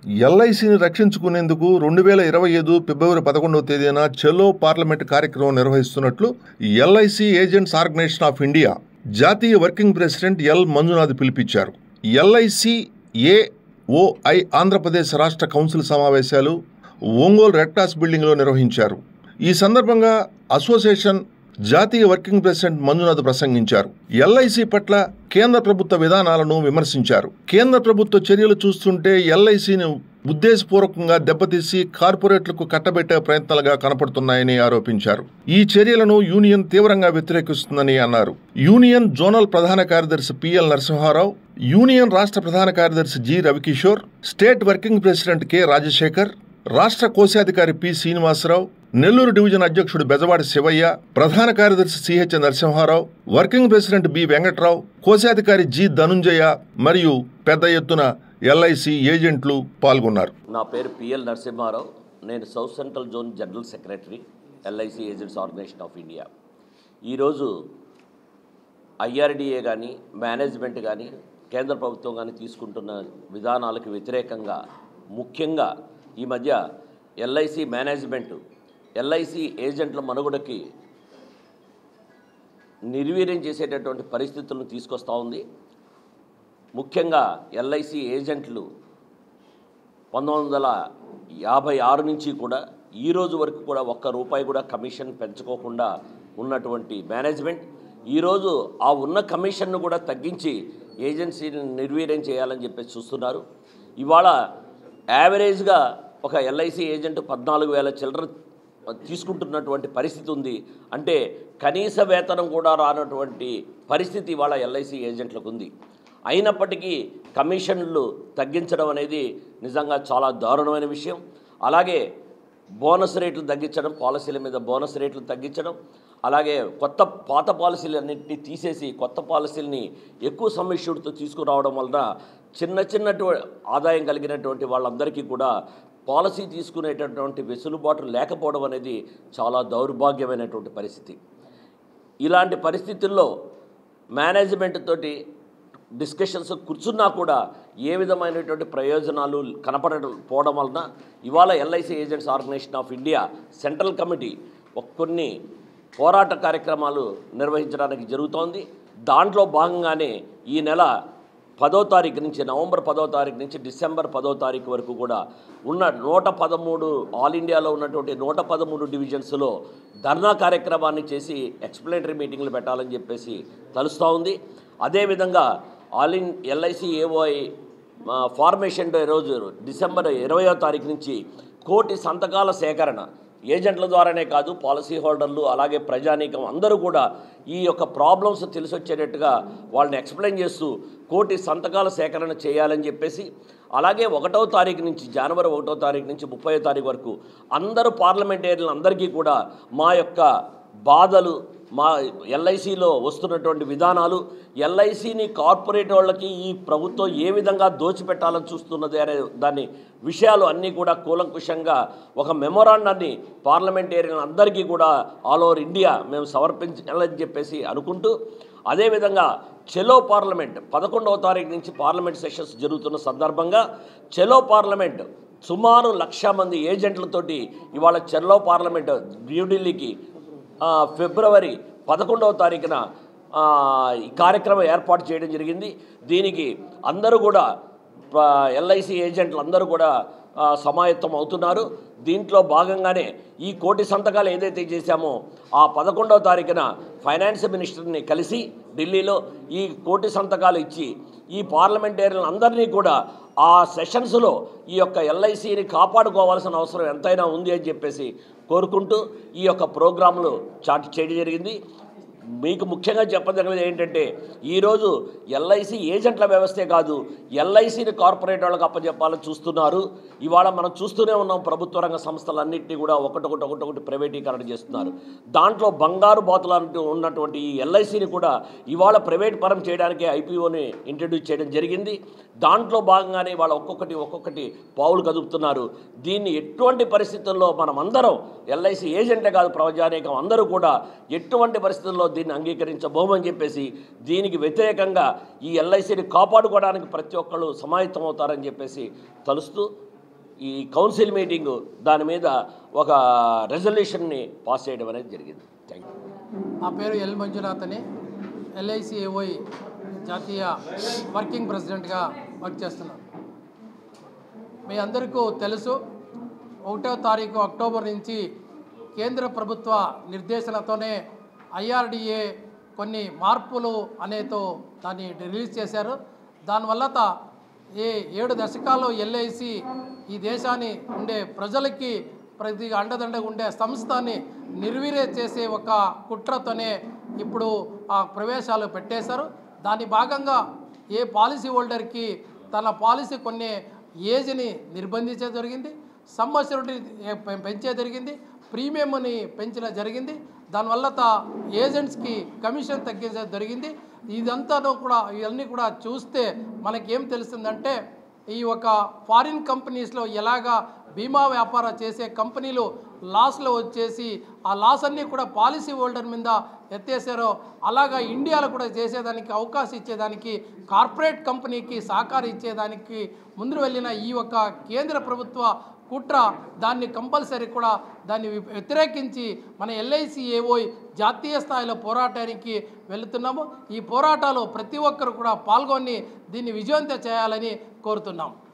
ఎల్ఐసిని రక్షించుకునేందుకు రెండు వేల ఇరవై ఐదు ఫిబ్రవరి పదకొండవ తేదీన చెలో పార్లమెంట్ కార్యక్రమం నిర్వహిస్తున్నట్లు LIC agents organization of India జాతీయ వర్కింగ్ ప్రెసిడెంట్ ఎల్ మంజునాథ్ పిలిపించారు ఎల్ఐసి ఏఓఐ ఆంధ్రప్రదేశ్ రాష్ట్ర కౌన్సిల్ సమావేశాలు ఒంగోలు రెడ్ క్రాస్ బిల్డింగ్లో నిర్వహించారు ఈ సందర్భంగా అసోసియేషన్ జాతీయ వర్కింగ్ ప్రెసిడెంట్ మంజునాథ్ ప్రసంగించారు ఎల్ఐసి పట్ల కేంద్ర ప్రభుత్వ విధానాలను విమర్శించారు కేంద్ర ప్రభుత్వ చర్యలు చూస్తుంటే ఎల్ఐసిని ఉద్దేశపూర్వకంగా దెబ్బతీసి కార్పొరేట్లకు కట్టబెట్టే ప్రయత్నాలుగా కనపడుతున్నాయని ఆరోపించారు ఈ చర్యలను యూనియన్ తీవ్రంగా వ్యతిరేకిస్తుందని అన్నారు యూనియన్ జోనల్ ప్రధాన కార్యదర్శి పిఎల్ నరసింహారావు యూనియన్ రాష్ట్ర ప్రధాన కార్యదర్శి G Ravikishore state working president K Rajasekhar రాష్ట్ర కోశాధికారి పి శ్రీనివాసరావు నెల్లూరు డివిజన్ అధ్యక్షుడు బెజవాడి శివయ్య ప్రధాన కార్యదర్శి CH Narasimharao working president B Venkatrao కోశాధికారి జి ధనుంజయ మరియు పెద్ద ఎత్తున ఎల్ఐసి ఏజెంట్లు పాల్గొన్నారు నా పేరు పిఎల్ నరసింహారావు నేను south central zone general secretary LIC agents organization of India ఈరోజు ఐఆర్డిఏ కానీ మేనేజ్మెంట్ కానీ కేంద్ర ప్రభుత్వం కానీ తీసుకుంటున్న విధానాలకు వ్యతిరేకంగా ముఖ్యంగా ఈ మధ్య ఎల్ఐసి మేనేజ్మెంట్ ఎల్ఐసి ఏజెంట్ల మనుగడకి నిర్వీర్యం చేసేటటువంటి పరిస్థితులను తీసుకొస్తూ ఉంది ముఖ్యంగా ఎల్ఐసి ఏజెంట్లు పంతొమ్మిది వందల యాభై ఆరు నుంచి కూడా ఈ రోజు వరకు కూడా ఒక్క రూపాయి కూడా కమిషన్ పెంచుకోకుండా ఉన్నటువంటి మేనేజ్మెంట్ ఈరోజు ఆ ఉన్న కమిషన్ను కూడా తగ్గించి ఏజెన్సీని నిర్వీర్యం చేయాలని చెప్పేసి చూస్తున్నారు ఇవాళ యావరేజ్గా ఒక ఎల్ఐసి ఏజెంట్ పద్నాలుగు వేల చిల్లర తీసుకుంటున్నటువంటి పరిస్థితి ఉంది అంటే కనీస వేతనం కూడా రానటువంటి పరిస్థితి ఇవాళ ఎల్ఐసి ఏజెంట్లకు ఉంది అయినప్పటికీ కమిషన్లు తగ్గించడం అనేది నిజంగా చాలా దారుణమైన విషయం అలాగే బోనస్ రేట్లు తగ్గించడం పాలసీల మీద బోనస్ రేట్లు తగ్గించడం అలాగే కొత్త పాత పాలసీలన్నింటినీ తీసేసి కొత్త పాలసీలని ఎక్కువ సమ్మిష్యుడితో తీసుకురావడం వలన చిన్న చిన్నటు ఆదాయం కలిగినటువంటి వాళ్ళందరికీ కూడా పాలసీ తీసుకునేటటువంటి వెసులుబాటు లేకపోవడం అనేది చాలా దౌర్భాగ్యమైనటువంటి పరిస్థితి ఇలాంటి పరిస్థితుల్లో మేనేజ్మెంట్ తోటి డిస్కషన్స్ కూర్చున్నా కూడా ఏ విధమైనటువంటి ప్రయోజనాలు కనపడకపోవడం వలన ఇవాళ LIC agents organization of India central committee ఒక కొన్ని పోరాట కార్యక్రమాలు నిర్వహించడానికి జరుగుతోంది దాంట్లో భాగంగానే ఈ నెల పదో తారీఖు నుంచి నవంబర్ పదో తారీఖు నుంచి డిసెంబర్ పదో తారీఖు వరకు కూడా ఉన్న నూట పదమూడు ఆల్ ఇండియాలో ఉన్నటువంటి నూట పదమూడు డివిజన్స్లో ధర్నా కార్యక్రమాన్ని చేసి ఎక్స్ప్లెనేటరీ మీటింగ్లు పెట్టాలని చెప్పేసి తలుస్తూ ఉంది అదేవిధంగా all in LIC AOI formation day రోజు డిసెంబర్ ఇరవయో తారీఖు నుంచి కోటి సంతకాల సేకరణ ఏజెంట్ల ద్వారానే కాదు పాలసీ హోల్డర్లు అలాగే ప్రజానీకం అందరూ కూడా ఈ యొక్క ప్రాబ్లమ్స్ తెలిసొచ్చేటట్టుగా వాళ్ళని ఎక్స్ప్లెయిన్ చేస్తూ కోటి సంతకాల సేకరణ చేయాలని చెప్పేసి అలాగే ఒకటో తారీఖు నుంచి జనవరి ఒకటో తారీఖు నుంచి ముప్పై తారీఖు వరకు అందరూ పార్లమెంటేరియన్లు అందరికీ కూడా మా యొక్క బాధలు మా ఎల్ఐసిలో వస్తున్నటువంటి విధానాలు ఎల్ఐసిని కార్పొరేట్ వాళ్ళకి ఈ ప్రభుత్వం ఏ విధంగా దోచిపెట్టాలని చూస్తున్నది అనే దాని విషయాలు అన్నీ కూడా కూలంకుషంగా ఒక మెమొరాండాన్ని పార్లమెంటేరియన్ అందరికీ కూడా ఆల్ ఓవర్ ఇండియా మేము సమర్పించాలని చెప్పేసి అనుకుంటూ అదేవిధంగా చెలో పార్లమెంట్ పదకొండవ తారీఖు నుంచి పార్లమెంట్ సెషన్స్ జరుగుతున్న సందర్భంగా చెలో పార్లమెంట్ సుమారు లక్ష మంది ఏజెంట్లతోటి ఇవాళ చెల్లో పార్లమెంట్ న్యూఢిల్లీకి ఆ, ఫిబ్రవరి పదకొండవ తారీఖున ఆ, ఈ కార్యక్రమం ఏర్పాటు చేయడం జరిగింది దీనికి అందరూ కూడా ఎల్ఐసి ఏజెంట్లు అందరూ కూడా ఆ, సమాయత్తం అవుతున్నారు దీంట్లో భాగంగానే ఈ కోటి సంతకాలు ఏదైతే చేశామో ఆ పదకొండవ తారీఖున ఫైనాన్స్ మినిస్టర్ని కలిసి ఢిల్లీలో ఈ కోటి సంతకాలు ఇచ్చి ఈ పార్లమెంటేరియన్ అందరినీ కూడా ఆ సెషన్స్లో ఈ యొక్క ఎల్ఐసిని కాపాడుకోవాల్సిన అవసరం ఎంతైనా ఉంది అని చెప్పేసి కోరుకుంటూ ఈ యొక్క ప్రోగ్రాంలు చాట్ చేయడం జరిగింది మీకు ముఖ్యంగా చెప్పదగినది ఏంటంటే ఈరోజు ఎల్ఐసి ఏజెంట్ల వ్యవస్థే కాదు ఎల్ఐసిని కార్పొరేట్ వాళ్ళకి అప్పచెప్పాలని చూస్తున్నారు ఇవాళ మనం చూస్తూనే ఉన్నాం ప్రభుత్వ రంగ సంస్థలన్నింటినీ కూడా ఒకటొకటి ఒకటొకటి ప్రైవేటీకరణ చేస్తున్నారు దాంట్లో బంగారు బాతులు అంటూ ఉన్నటువంటి ఈ ఎల్ఐసిని కూడా ఇవాళ ప్రైవేట్ పరం చేయడానికి ఐపీఓని ఇంట్రడ్యూస్ చేయడం జరిగింది దాంట్లో భాగంగానే ఇవాళ ఒక్కొక్కటి ఒక్కొక్కటి పావులు కదుపుతున్నారు దీన్ని ఎటువంటి పరిస్థితుల్లో మనం అందరం ఎల్ఐసి ఏజెంటే కాదు ప్రజానీకం అందరూ కూడా ఎటువంటి పరిస్థితుల్లో దీన్ని అంగీకరించబోమని చెప్పేసి దీనికి వ్యతిరేకంగా ఈ ఎల్ఐసిని కాపాడుకోవడానికి ప్రతి ఒక్కళ్ళు సమాయత్తం అవుతారని చెప్పేసి తలుస్తూ ఈ కౌన్సిల్ మీటింగు దాని మీద ఒక రెజల్యూషన్ని పాస్ చేయడం అనేది జరిగింది థ్యాంక్ యూ నా పేరు ఎల్ మంజునాథ్ అని ఎల్ఐసి ఏఓఈ జాతీయ వర్కింగ్ ప్రెసిడెంట్గా వర్క్ చేస్తున్నాను మీ అందరికీ తెలుసు ఒకటో తారీఖు అక్టోబర్ నుంచి కేంద్ర ప్రభుత్వ నిర్దేశనతోనే ఐఆర్డిఏ కొన్ని మార్పులు అనేతో దాన్ని రిలీజ్ చేశారు దానివల్ల త- ఈ ఏడు దశకాలు ఎల్ఐసి ఈ దేశాన్ని ఉండే ప్రజలకి ప్రతి అండదండగా ఉండే సంస్థని నిర్వీర్య చేసే ఒక కుట్రతోనే ఇప్పుడు ఆ ప్రవేశాలు పెట్టేశారు దాని భాగంగా ఏ పాలసీ హోల్డర్కి తన పాలసీ కొనే ఏజ్ని నిర్బంధించే జరిగింది సంవత్సరం పెంచే జరిగింది ప్రీమియంని పెంచడం జరిగింది దానివల్ల తా ఏజెంట్స్కి కమిషన్ తగ్గించడం జరిగింది ఇదంతా కూడా ఇవన్నీ కూడా చూస్తే మనకేం తెలుస్తుందంటే ఈ ఒక ఫారిన్ కంపెనీస్లో ఎలాగా బీమా వ్యాపారం చేసే కంపెనీలు లాస్లో వచ్చేసి ఆ లాస్ అన్నీ కూడా పాలసీ హోల్డర్ మీద ఎత్తేసారో అలాగా ఇండియాలో కూడా చేసేదానికి అవకాశం ఇచ్చేదానికి కార్పొరేట్ కంపెనీకి సహకారం ఇచ్చేదానికి ముందు వెళ్ళిన ఈ యొక్క కేంద్ర ప్రభుత్వ కుట్ర దాన్ని కంపల్సరీ కూడా దాన్ని వి- వ్యతిరేకించి మన ఎల్ఐసి ఏఓ జాతీయ స్థాయిలో పోరాటానికి వెళుతున్నాము ఈ పోరాటాలు ప్రతి ఒక్కరు కూడా పాల్గొని దీన్ని విజయవంతం చేయాలని కోరుతున్నాం